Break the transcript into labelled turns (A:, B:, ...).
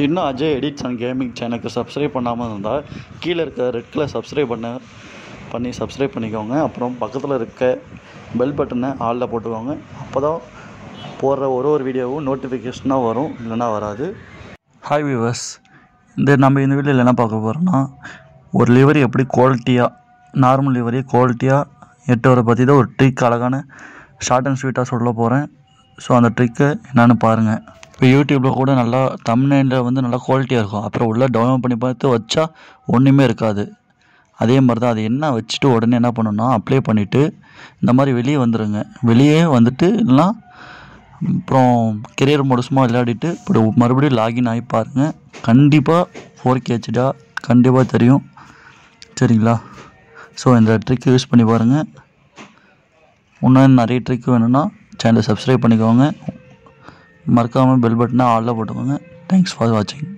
A: இன்னும் Ajay edits and gaming சேனலுக்கு subscribe பண்ணாமல் இருந்தால் கீழே இருக்க ரெட் கலர் சப்ஸ்கிரைப் பண்ண பண்ணி சப்ஸ்கிரைப் பண்ணிக்கோங்க அப்புறம் பக்கத்தில் இருக்க பெல் பட்டனை ஆளில் போட்டுக்கோங்க அப்போ தான் போடுற ஒரு ஒரு வீடியோவும் நோட்டிஃபிகேஷனாக வரும் இல்லைன்னா வராது ஹாய் வியூவர்ஸ் இந்த நம்ம இந்த வீடியோவில் என்ன பார்க்க போகிறோம்னா ஒரு லிவரி எப்படி குவாலிட்டியாக நார்மல் லிவரி குவாலிட்டியாக எட்டு வரை பற்றி தான் ஒரு ட்ரிக் அழகான ஷார்ட் அண்ட் ஸ்வீட்டாக சொல்ல போகிறேன் ஸோ அந்த ட்ரிக்கு என்னென்னு பாருங்கள் இப்போ யூடியூப்பில் கூட நல்லா தம்ப்நெயிலில் வந்து நல்லா குவாலிட்டியாக இருக்கும் அப்புறம் உள்ள டவுன்லோட் பண்ணி பார்த்து வச்சா ஒன்றுமே இருக்காது அதே மாதிரி தான் அது என்ன வச்சுட்டு உடனே என்ன பண்ணணும்னா அப்ளை பண்ணிவிட்டு இந்த மாதிரி வெளியே வந்துடுங்க வெளியே வந்துட்டு இல்லைனா அப்புறம் கெரியர் மோடு சும்மா விளையாடிட்டு இப்படி மறுபடியும் லாகின் ஆகி பாருங்கள் கண்டிப்பாக ஃபோர் கே ஹெச்டா கண்டிப்பாக தெரியும் சரிங்களா ஸோ இந்த ட்ரிக் யூஸ் பண்ணி பாருங்கள் இன்னும் நிறைய ட்ரிக் வேணும்னா சேனலை சப்ஸ்கிரைப் பண்ணிக்கோங்க மறக்காமல் பெல் பட்டனை ஆளில் போட்டுக்கோங்க தேங்க்ஸ் ஃபார் வாட்சிங்